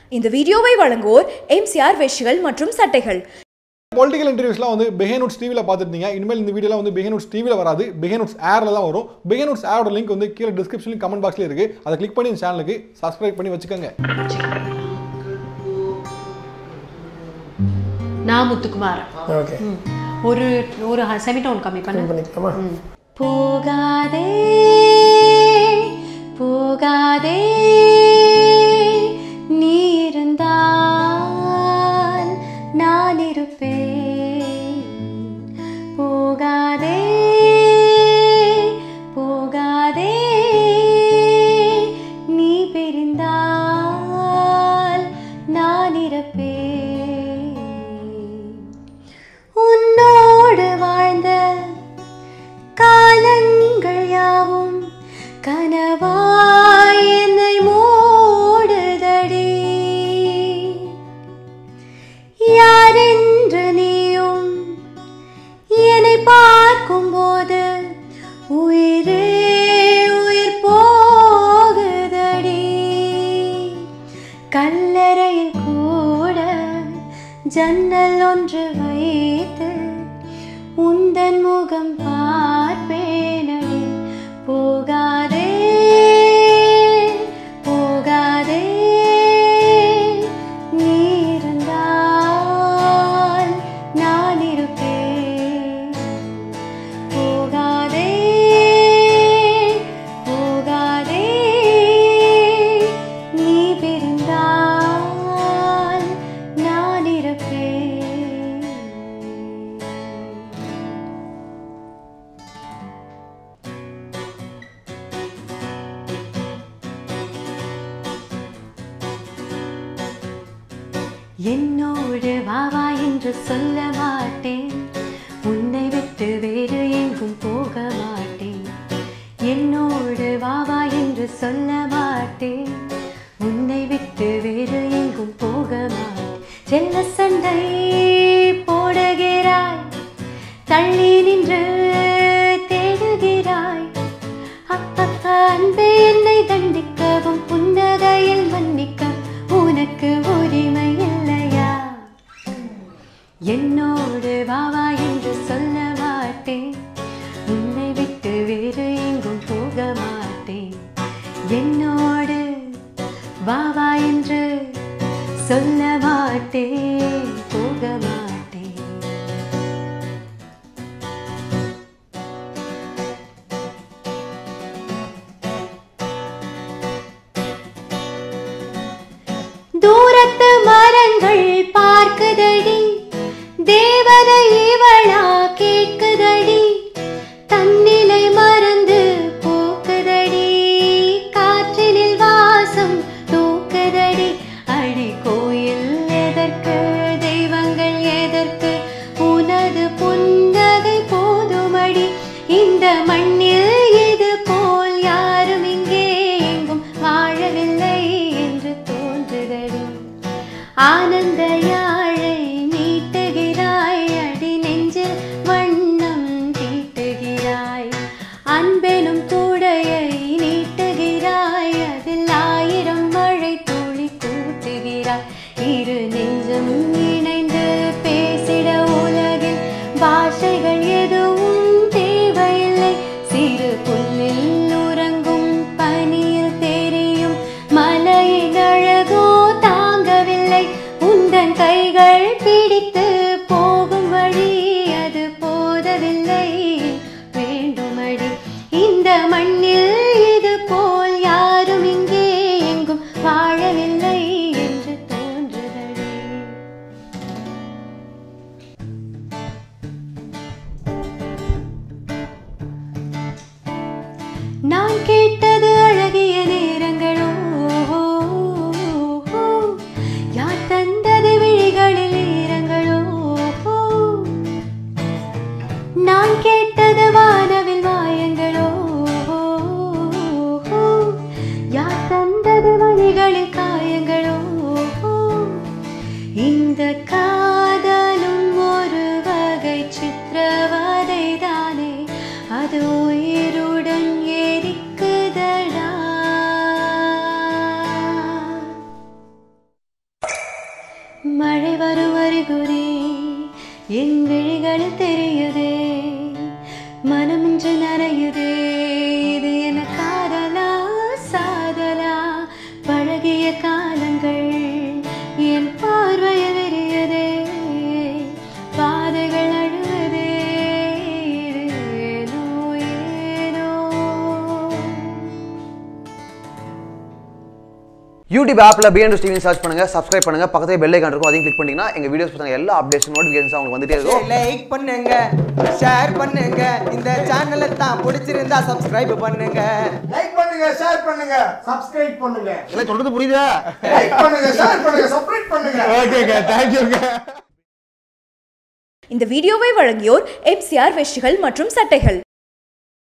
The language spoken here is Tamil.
இந்த வீடியோவை வழங்குவோர் எம்சிஆர் வேஷ்டிகள் மற்றும் சட்டைகள் பொலிட்டிக்கல் இன்டர்வியூஸ்லாம் வந்து பெஹேனுட்ஸ் டிவியில் பார்த்துருந்தீங்க இனிமேல் இந்த வீடியோலாம் வந்து பெஹேனுட்ஸ் டிவியில் வராது பெஹேனுட்ஸ் ஏரில் தான் வரும் பெஹேனுட்ஸ் ஏரோட லிங்க் வந்து கீழே டிஸ்கிரிப்ஷன்லையும் கமெண்ட் பாக்ஸ்லேயும் இருக்குது அதை கிளிக் பண்ணி இந்த சேனலுக்கு சப்ஸ்கிரைப் பண்ணி வச்சுக்கோங்க நான் முத்துக்குமார் ஓகே ம். ஒரு ஒரு செமிடோன் கம்மி பண்ண பண்ணிக்கலாமா போகாதே போகாதே நீ இருந்தால் நான் இருப்பேன் போகாதே போகாதே நீ பிரிந்தால் நான் இருப்பேன் உன்னோடு வாழ்ந்த காலங்கள் யாவும் கனவாய் என்னை மூடுதடி யாரென்று நீயும் என்னை பார்க்கும்போது உயிரே உயிர் போகுதடி கல்லறையில் கூட ஜன்னல் ஒன்று வைத்து உந்தன் முகம் பார்ப்பேனடி போகாதே போகாதே நீ இருந்தால் நான் இருப்பேன் போகாதே போகாதே நீ பிரிந்தால் நான் இருப்பேன் என்னோடு வா வா என்று சொல்ல மாட்டேன் உன்னை விட்டு வேறு எங்கும் போக மாட்டேன் என்னோடு வா வா என்று சொல்ல மாட்டேன் உன்னை விட்டு வேறு எங்கும் போக மாட்டேன் செல்ல சண்டை போடுகிறாய் தள்ளி நின்று தேடுகிறாய் அப்பப்பா அன்பே என்னை தண்டிக்கவும் புன்னகையில் மன்னிக்க உனக்கு உரிமை இல்லையா என்னோடு வா வா என்று சொல்ல மாட்டேன் உன்னை விட்டு வேறு எங்கும் போக மாட்டேன் என்னோடு வா வா என்று சொல்ல மாட்டேன் போக மாட்டேன் தூரத்து மரங்கள் பார்க்குதடி தேவதை இவளா கேட்குதடி தன்னிலை மறந்து போக்குதடி காற்றினில் வாசம் தூக்குதடி அடி கோயில் எதற்கு தெய்வங்கள் எதற்கு உனது புன்னகை போதுமடி இந்த மண்ணில் இது போல் யாரும் இங்கே எங்கும் வாழவில்லை என்று தோன்றுதடி ஆனந்த யாழை நீட்டுகிறாய் அடி நெஞ்சில் வண்ணம் தீட்டுகிறாய் அன்பெனும் கூடையை நீட்டுகிறாய் அதில் ஆயிரம் மழை துளி கூட்டுகிறாய் இரு நெஞ்சம் இணைந்து பேசிட உலகில் பாஷைகள் எதுவும் தேவையில்லை சிறு புல்லில் உறங்கும் பனியில் தெரியும் மலையின் அழகோ தாங்கவில்லை உந்த மழை வரும் அறிகுறி என் விழிகளில் தெரியுதே மனம் இன்று நனையுதே இது என காதலா சாதலா பழகிய காலங்கள் என் பார்வையில் விரியதே பாதைகள் அழுவதே இது ஏனோ ஏனோ யூடியூப் ஆப்பில் பிஎன் டிவி சர்ச் பண்ணுங்க சப்ஸ்கிரைப் பண்ணுங்க பக்கத்துல பெல் ஐக்கான் இருக்கும் அதையும் கிளிக் பண்ணீங்கன்னா எங்க வீடியோஸ் பத்தின எல்லா அப்டேட்ஸ் நோட்டிஃபிகேஷன்ஸ் உங்களுக்கு வந்துட்டே இருக்கும் லைக் பண்ணுங்க ஷேர் பண்ணுங்க இந்த சேனலை தான் பிடிச்சிருந்தா சப்ஸ்கிரைப் பண்ணுங்க லைக் பண்ணுங்க ஷேர் பண்ணுங்க சப்ஸ்கிரைப் பண்ணுங்க எல்லாம் சொல்றது புரியுதா லைக் பண்ணுங்க ஷேர் பண்ணுங்க சப்ஸ்கிரைப் பண்ணுங்க ஓகேங்க தேங்க்யூங்க இந்த வீடியோவை வழங்கியோர் எம்சிஆர் வேஷ்டிகள் மற்றும் சட்டைகள்